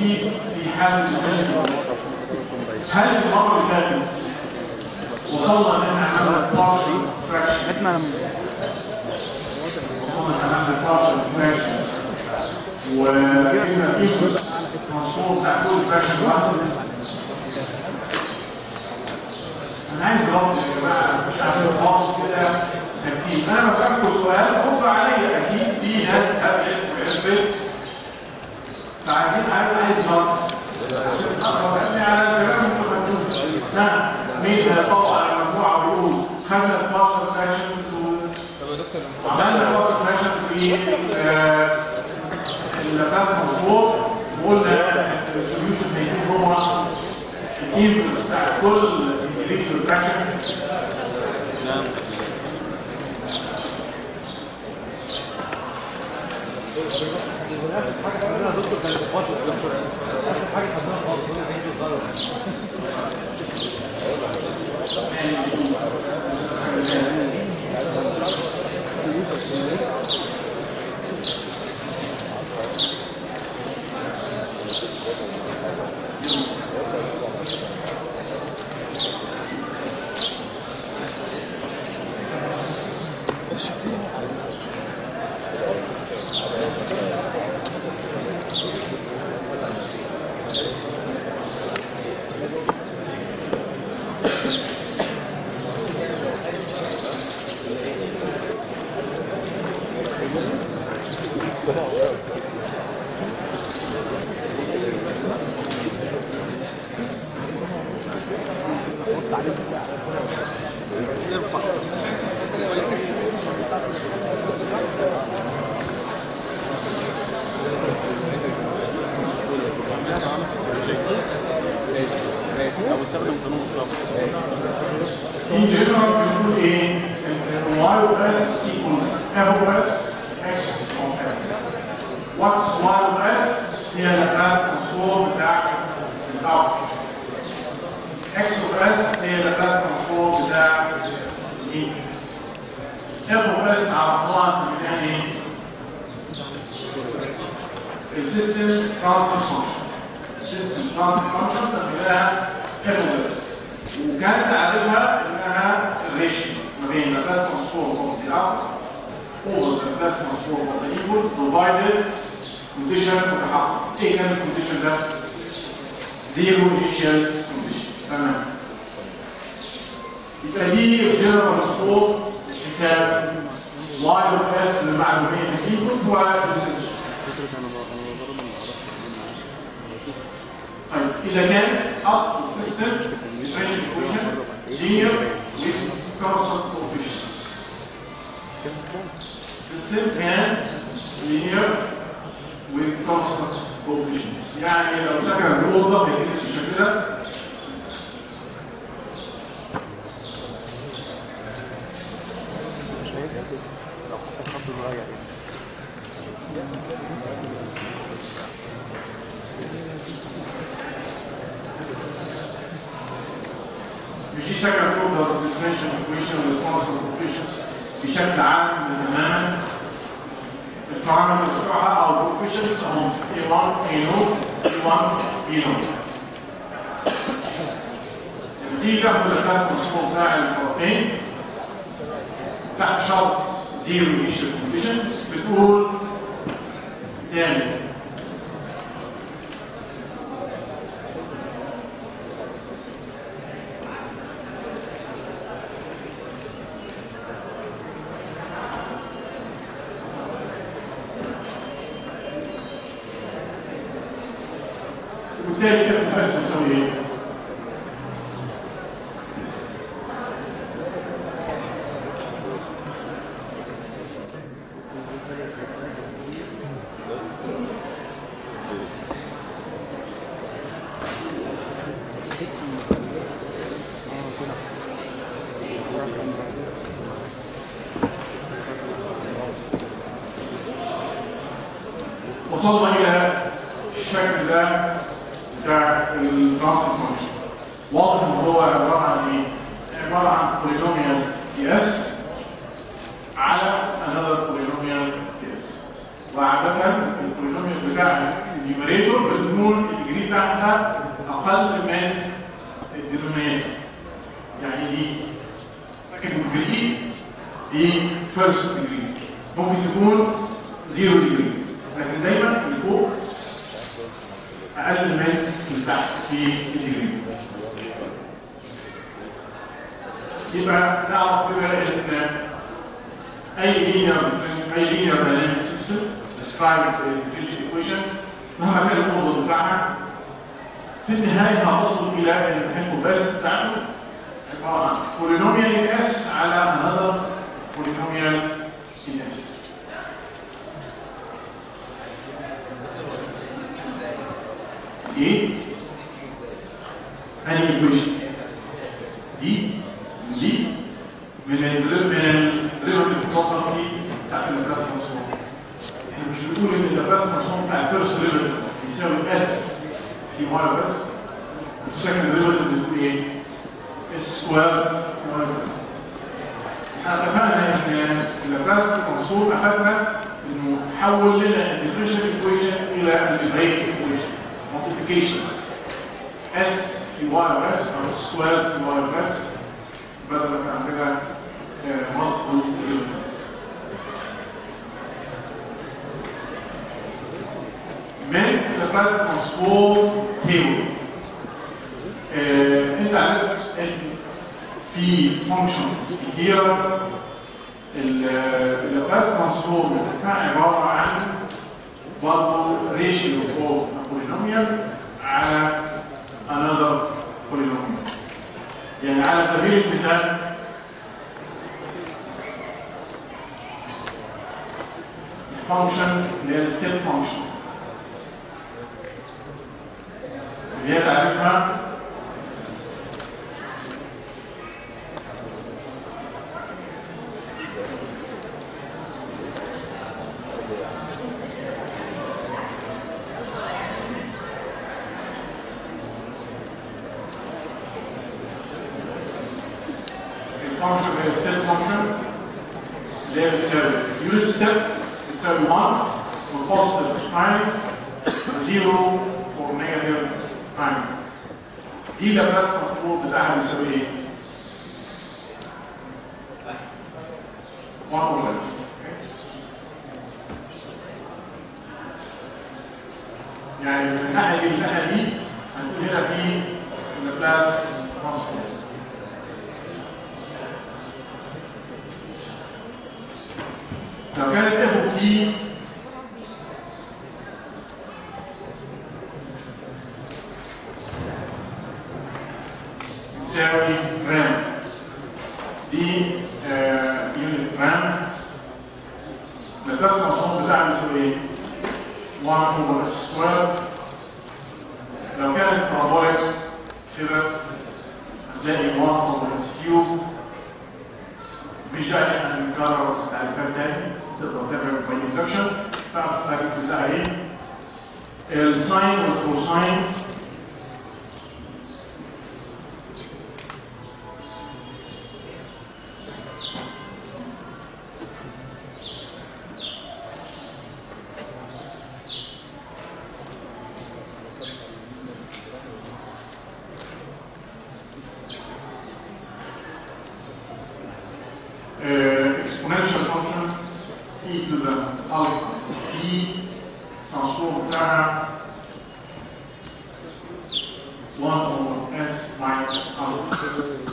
جديد في حالة التجربة هل المرة اللي فاتت وصلنا ان احنا عملنا 12 فراكشن وصلنا ان عملنا 12 فراكشن وجبنا الانبوت مصفوف بتاع كل فراكشن واحد انا عايز ربط يا جماعه مش عارف خالص كده ساكتين انا بسالكم سؤال رد عليا اكيد في ناس قبلت وعرفت فعايزين عايز عايز رد عشان تسالني على الكلام اللي مكتوب ها مين هيطبق على المجموعه ويقول خدنا 12 فراكشنز وعملنا 12 فراكشنز في آه، اللباس مظبوط وقلنا السوليوشن هيكون هو الانفلس بتاع كل individual fraction او استخدم قانون الطاقه in general بنقول ايه y of s equals f of s x of s what's y of s هي اللابلاس ترانسفورم بتاع الاوت x of s هي اللابلاس ترانسفورم بتاع الاي f of s على خلاص من ايه السيستم ترانسفير فانكشن السيستم ترانسفير فانكشن سميناها f of s وكان تعريفها انها الريشيو ما بين لابلاس ترانسفورم اوف ذا اوت over لابلاس ترانسفورم اوف ذا ايكوال provided condition متحقق ايه كان الكونديشن ده؟ زيرو initial condition تمام يبقى دي الجنرال مفروض حساب y of s للمعلوميه الايكوال هو السيستم فكره انا ب- انا بضرب من طيب إذا كان أصل السيستم differential equation linear with constant coefficients. System can linear with constant coefficients. يعني لو سكن الرول ده هيكون بالشكل ده مش هيفرق لو حتى خط صغير يعني مش دي شكل الرول ده differential equation with constant coefficients بشكل عام تماما البارامترز بتوعها او coefficients هم A1 A0 A1 A0 لما تيجي تاخد الكلاس مصفوف بتاع الطرفين تحت شرط زيرو initial conditions بتقول تاني وبالتالي اف اس تساوي ايه؟ وصلنا الى الشكل ده بتاع الترانسفير فانكشن واضح ان هو عباره عن ايه؟ عباره عن بولينوميال دي اس على another polynomial دي اس وعاده البولينوميال بتاع النيوميريتور بتكون الديجري بتاعتها اقل من الدينومينيتور يعني دي سكند ديجري دي فيرست ديجري ممكن تكون زيرو ديجري لكن دايما اللي فوق اقل من اللي تحت في الديجري يبقى نعرف كده ان اي لينير اي لينير دايناميك سيستم described differential equation مهما كان الموضوع بتاعها في النهايه هوصل الى ان بس بتاعته عباره عن بولينوميال ان اس على another بولينوميال ان اس ايه؟ انهي ايكويشن؟ دي دي من ال من الريلاتيف بروبرتي بتاعت البلاس ترانسفورم احنا مش بنقول ان البلاس ترانسفورم بتاع الفيرست ريلاتيف يساوي اس في واي بس السكند ريلاتيف بتقول ايه؟ اس سكوير في واي بس احنا اتفقنا ان البلاس ترانسفورم افادنا انه حول لنا الديفرنشال ايكويشن الى البريك ايكويشن multiplications s في y بس او square في y بس بدل ما كان عندنا آه، multiple derivatives من the first transform table آه، انت عرفت ان في functions كتيرة اللابلاس ترانسفورم كان عبارة عن برضه ريشيو اوف بولينوميال على another polynomial يعني على سبيل المثال الفانكشن اللي هي الستيب فانكشن اللي هي تعريفها الفانكشن هي ستيب فانكشن اللي هي بتساوي يونت ستيب بتساوي 1 والبوزيتيف ساين 0 والنيجاتيف ساين دي لابلاس ترانسفورم بتاعها بيساوي ايه؟ 1 اور less. يعني من الناحيه دي للناحيه دي هنقول هنا في لابلاس ترانسفورم لو كانت اف اوف تي تساوي رام دي يونت رام الكاس مصروف بتاعها بيساوي ايه؟ 1 اوفر سكوير لو كانت بارابويك كده هتلاقي 1 اوفر كيوب مش داعي ان نكرر تعريفات تاني تقدر تعمل كونستراكشن تعرف التعريف بتاعها ايه الساين والكوساين uh, exponential function e to the alpha e transform بتاعها 1 over s minus alpha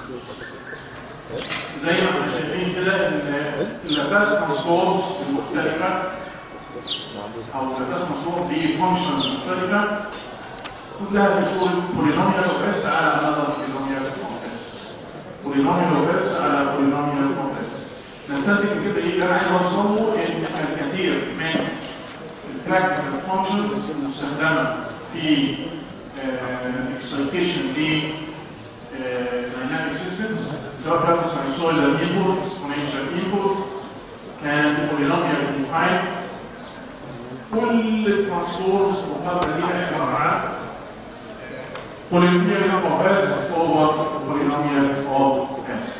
زي ما احنا شايفين كده ان اللابلاس ترانسفورمز المختلفه او اللابلاس ترانسفورم دي فانكشنز مختلفه كلها بتقول بولينوميال اوف اس على another بولينوميال اوف اس بولينوميال اوف اس على بولينوميال اوف اس نستنتج كده ايه اللي انا عايز اوصله ان الكثير من البراكتيكال فانكشنز المستخدمه في اكسايتيشن ل دايناميك سيستمز سواء كانت ساينسويدال انبوت اكسبوننشال انبوت كان بولينوميال ديفاين كل الترانسفورمز المقابله دي عباره عن بولينوميال اوف اس اوفر بولينوميال اوف اس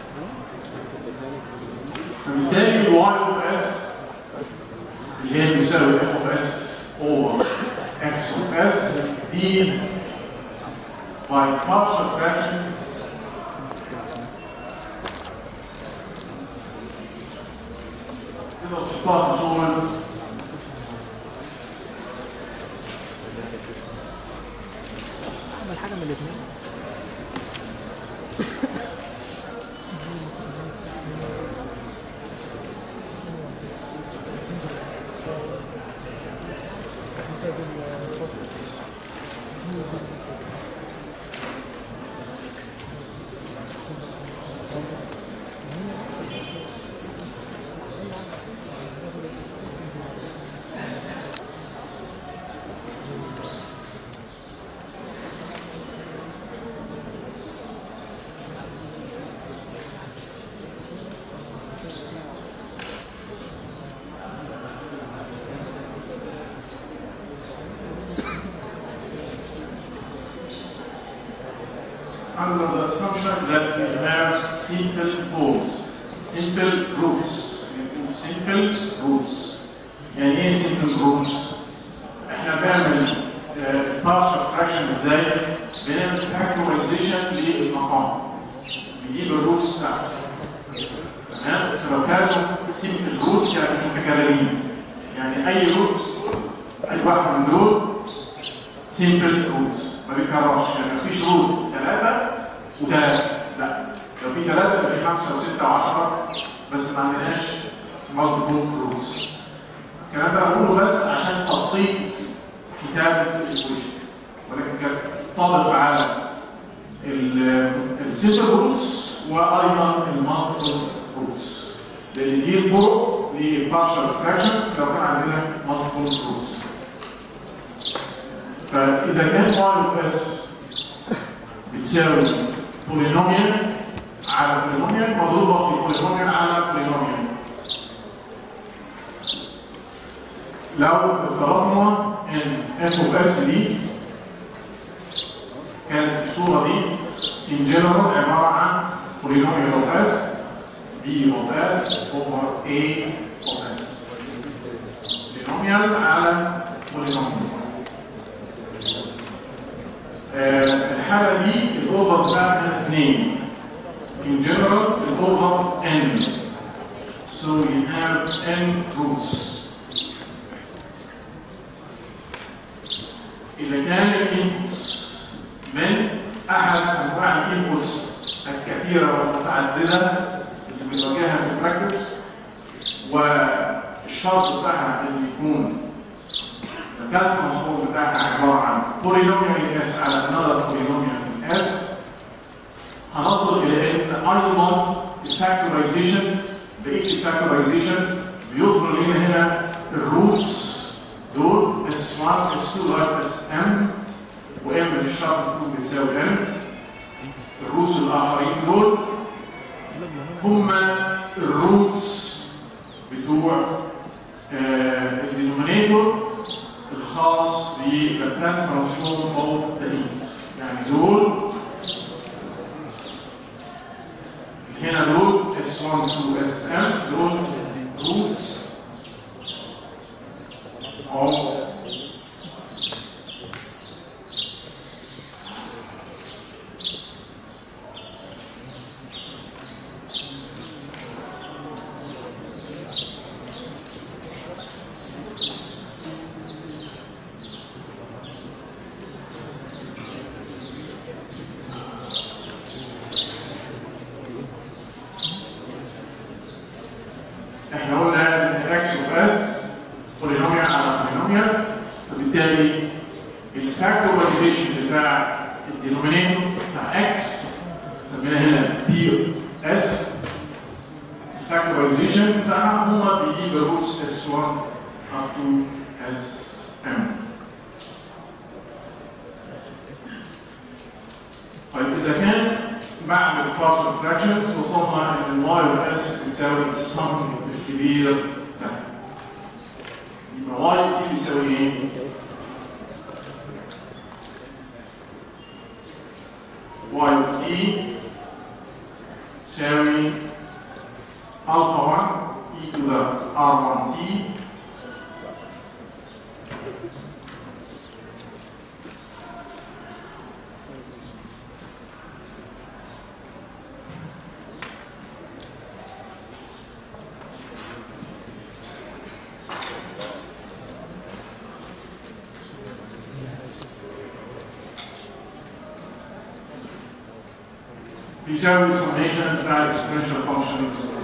فبالتالي الواي اوف اس اللي هي بتساوي اف اوف اس اوفر اكس اوف اس d by partial fractions تقدر تحطها في صورة اعمل حاجه من الاثنين under the assumption that we have simple poles, simple roots. يكون simple roots. يعني ايه simple roots؟ احنا بنعمل آه، partial fraction ازاي؟ بنعمل factorization للمقام. بنجيب الروتس بتاعته. تمام؟ فلو كانوا simple roots يعني مش متكررين. يعني اي روت اي واحد من دول سيمبل روت ما بيكررش يعني مفيش روت ثلاثة وثلاثة لا لو في ثلاثة يبقى في خمسة وستة وعشرة بس ما عندناش مالتيبل روتس الكلام ده بقوله بس عشان تبسيط كتابة الايكويشن ولكن كان طابق على السيمبل روتس وايضا المالتيبل روتس لان دي الطرق للبارشال فراكشنز لو كان عندنا مالتيبل روتس فإذا كان واي اس بتساوي بولينوميال على بولينوميال مضروبة في بولينوميال على بولينوميال لو افترضنا ان اف اوف اس دي كانت الصورة دي in general عبارة عن بولينوميال اوف اس b اوف اس over a اوف اس بولينوميال على بولينوميال آه، الحالة دي الأوضة بتاعتنا اثنين. In general, الأوضة n. So we have n roots. إذا كان الانبوت من أحد أنواع الانبوتس الكثيرة والمتعددة اللي بنواجهها في البراكتس والشرط بتاعها إن يكون الكاس المصفوف بتاعها عبارة عن بولينوميال اس على another بولينوميال اس هنصل إلى إن أيضا الفاكتورايزيشن بقية الفاكتورايزيشن بيظهر لنا هنا الروتس دول اس 1 اس 2 لغاية اس ام وام للشرط تكون بيساوي ام الروتس الآخرين دول هم الروتس بتوع الدينومينيتور الخاص بالترانسفورميشن اوف ذا يعني دول هنا دول S1 to SM دول roots of احنا قلنا ان اكس اوف اس بولينوميال على بولينوميال فبالتالي الفاكتورايزيشن بتاع الدينومينيتور بتاع اكس سميناه هنا بي اس الفاكتورايزيشن بتاعها هو بيجيب الروتس اس 1 up to اس ام طيب اذا كان بعد البارشل فراكشنز وصلنا ان الواي اوف اس بتساوي السم الكبير ده يبقى واي دي بيساوي ايه؟ واي اوف تي تساوي الفا 1 e to the r1 t بيساوي summation بتاع exponential functions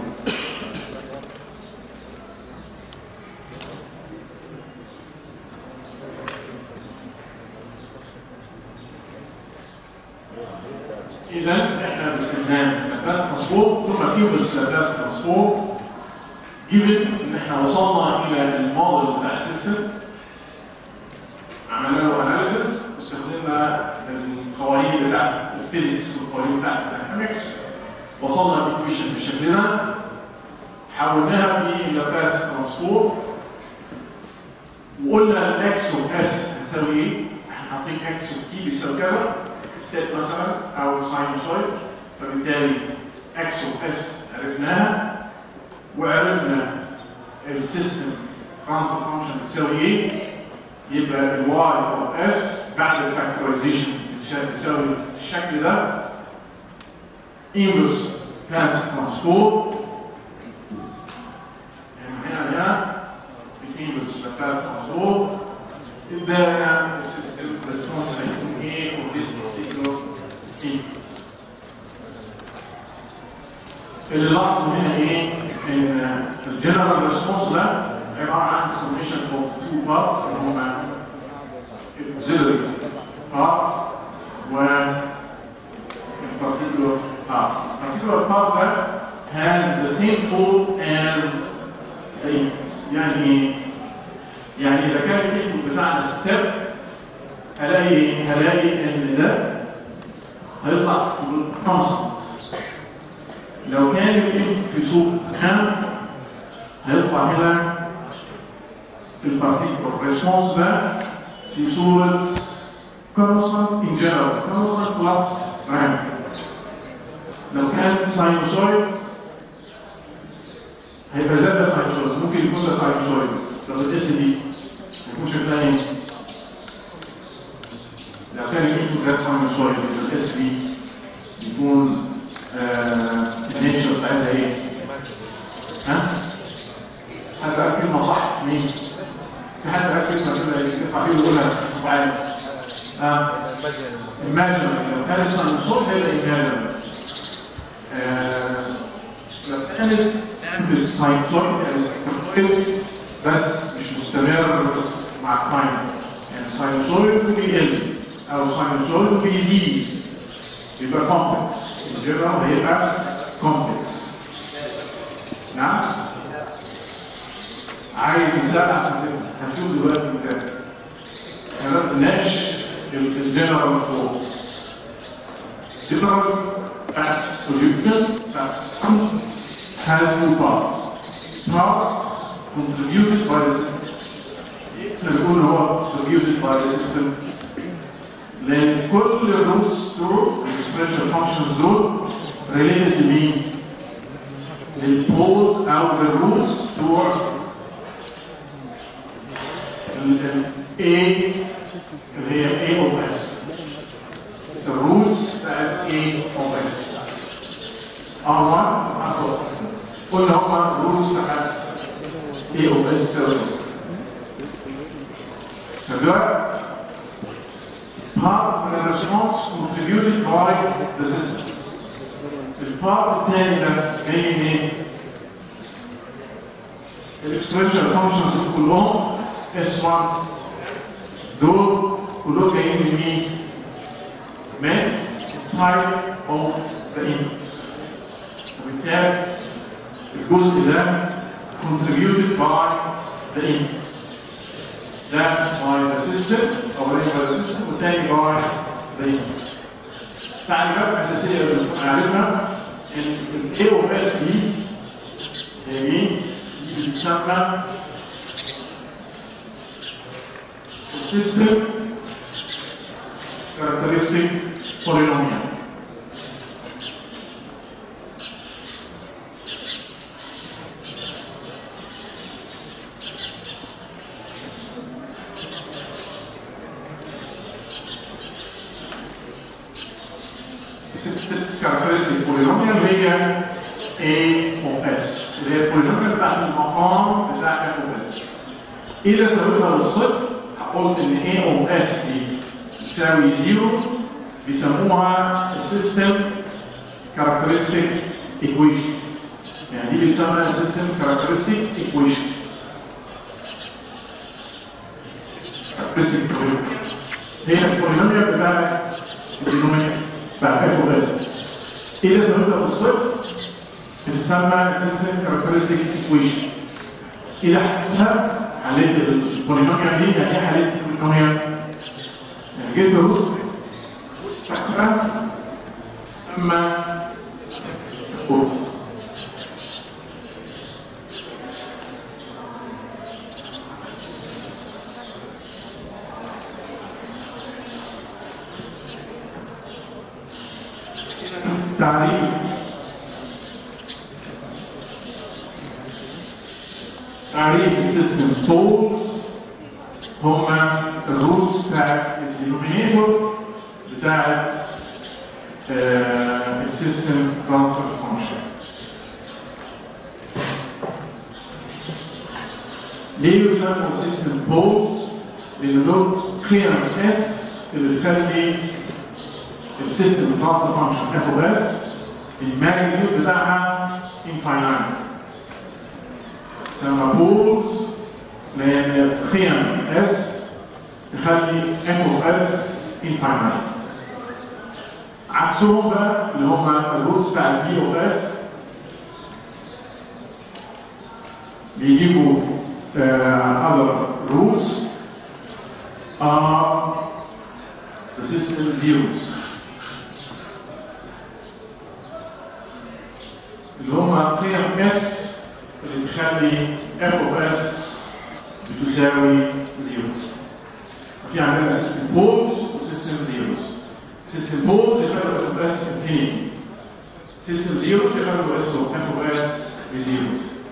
إذا إحنا باستخدام لابلاس مصفوف ثم كيوبس لابلاس مصفوف given إن إحنا وصلنا إلى الموديل بتاع السيستم عملنا له أناليسيس واستخدمنا القوانين بتاعت الفيزيكس والقوانين بتاعت الداينامكس وصلنا لإيكويشن بالشكل ده حولناها في لابلاس ترانسفورم وقلنا الاكس اوف اس هتساوي ايه؟ احنا حاطين اكس اوف تي بيساوي كذا ستيب مثلا او ساينوسويد فبالتالي اكس اوف اس عرفناها وعرفنا السيستم ترانسفير فانكشن بتساوي ايه؟ يبقى الواي اوف اس بعد الفاكتورايزيشن بتساوي الشكل ده inverse class transport and هنا هنا inverse class transport ده system response هيكون ايه for this particular thing اللي لاحظوا هنا ايه ان الجنرال ريسبونس ده عباره عن summation of two parts اللي هما auxiliary parts و particular part. particular part that has the same fold as the input. يعني ايه؟ يعني اذا كان الانبوت بتاعنا ستيب هلاقي هلاقي ان ده هيطلع في كونستنس لو كان الانبوت في صوره كام هيطلع هنا البارتيكولار ريسبونس ده في صوره constant in general constant plus random لو كان ساينوسويد هيبقى زاد ده ساينوسويد ممكن يكون ده ساينوسويد لو الاس دي هيكون شكلها ايه؟ لو كان الانبوت ده ساينوسويد يبقى الاس بي يكون النيتشر بتاعتها ايه؟ ها؟ حد قال كلمة صح مين؟ في حد قال كلمة كده ينفع فيه يقولها تعالى ها؟ imagine لو كانت ساينوسويد هيبقى imagine لو كانت تعمل ساينوسويد بس مش مستمر مع التايم يعني ساينوسويد بيقل او ساينوسويد بيزيد يبقى كومبلكس الجنرال هيبقى كومبلكس نعم عايز مثال عشان هنشوف دلوقتي مثال انا بناقش الجنرال فور جنرال solution that has two parts. Parts contributed by the system. نقول هو contributed by the system. لأن كل الروتس دول السبيشال فانكشنز دول related to مين؟ للبولز أو للروتس بتوع ال A اللي هي A of S. الروتس بتاعت A of S. R1 قلنا هما روتس بتاعت A of S تساوي فده part من الريسبونس contributed by the system. البارت الثاني ده جاي منين؟ الاكسبريشن فانكشنز دول كلهم S1 دول كلهم جايين من مين؟ من type of the input. وبالتالي الجزء ده contributed by the input. That's by the system أولاني by the system والتاني by the input. تعريفات أساسية بنعرفها إن ال A of S دي هي مين؟ دي بتسمى system characteristic polynomial. characteristic polynomial هي A of S اللي هي البولينوميال بتاعت المقام بتاع F of S إذا سويتها بالصفر قلت إن A of S دي تساوي زيرو بيسموها السيستم characteristic equation يعني دي بيسمى system characteristic equation characteristic equation هي البولينوميال بتاعت الدينومينيتور بتاع اف اس ايه لازم نبدا بالصفر بتسمى system characteristic equation إذا حسبتها حليت البولينوميال دي يعني ايه حليت البولينوميال؟ يعني جبت الروت حسبها أما الروت تعريف تعريف السيستم تولز هما الروتس بتاعت الدينومينيتور بتاعت السيستم ترانسفير فانكشن ليه يسموا سيستم تولز؟ لان دول قيم اس اللي بتخلي السيستم ترانسفير فانكشن اف اس الماجنتيود بتاعها انفاينايت تسمى بولز لان قيم اس تخلي اف اوف اس انفاينايت عكسهم بقى اللي هم الروتس بتاع البي اوف اس بيجيبوا other roots are the system zeros اللي هم قيم اس اللي بتخلي اف اوف اس بتساوي زيرو. في عندنا سيستم بولز وسيستم زيروز. سيستم بولز يخلي اف اوف اس انفينيتي. سيستم زيرو يخلي اف اوف اس بزيرو.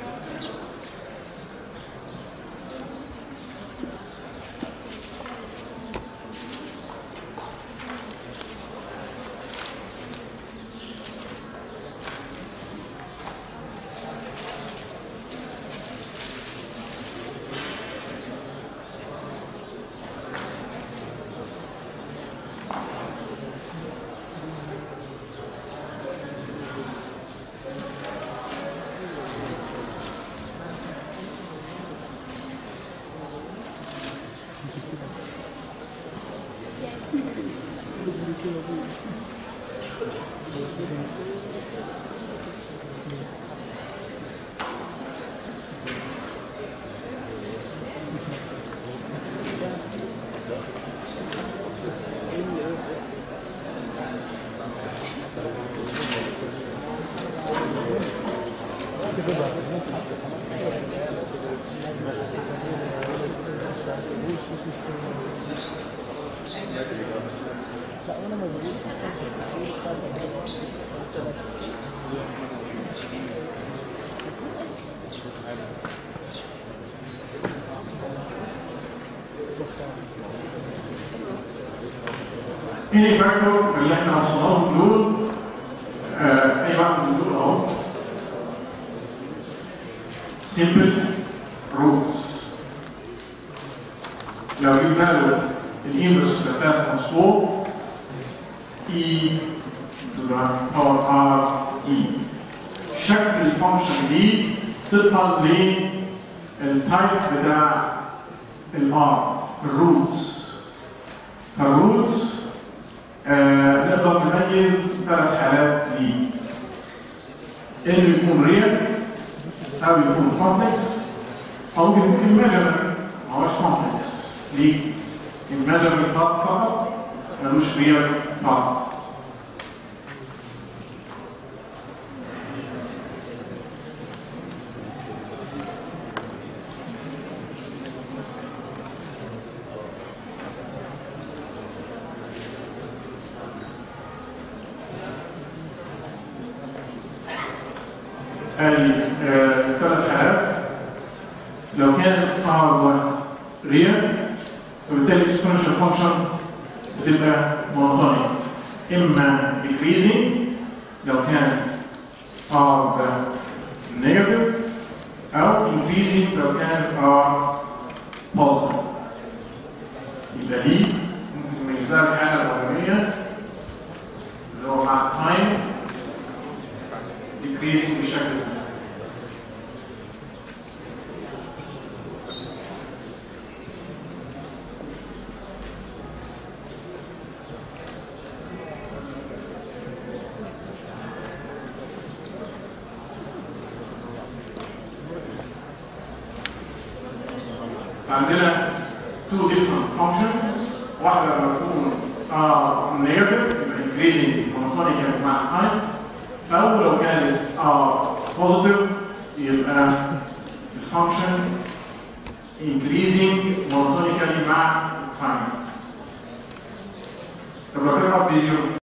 اني فاكتور اللي احنا وصلناهم دول آه، اي واحد من دول اهو simple roots لو جبنا له الانفرس بتاع ترانسفورم اي باور ار اي شكل الفانكشن دي تطلع للتايب بتاع الار الروتس فالروتس آه نقدر نميز ثلاث حالات ليه انه يكون ريال او يكون كومبلكس او يكون ايماجينري ما هوش كومبلكس ليه؟ ايماجينري بارت فقط ملوش ريال بارت ادي ثلاث حالات لو كان ار ريال فبالتالي الاكسبوننشال فانكشن بتبقى مونوتونيك اما decreasing لو كان ار نيجاتيف او increasing لو كان ار positive يبقى دي ممكن نميزها الحاله الاولانيه اللي هو مع التايم عندنا two different functions واحدة لما تكون uh, negative يبقى increasing monotonically مع time أو لو كانت uh, positive يبقى الفانكشن increasing monotonically مع time. طب لو كانت up بزيرو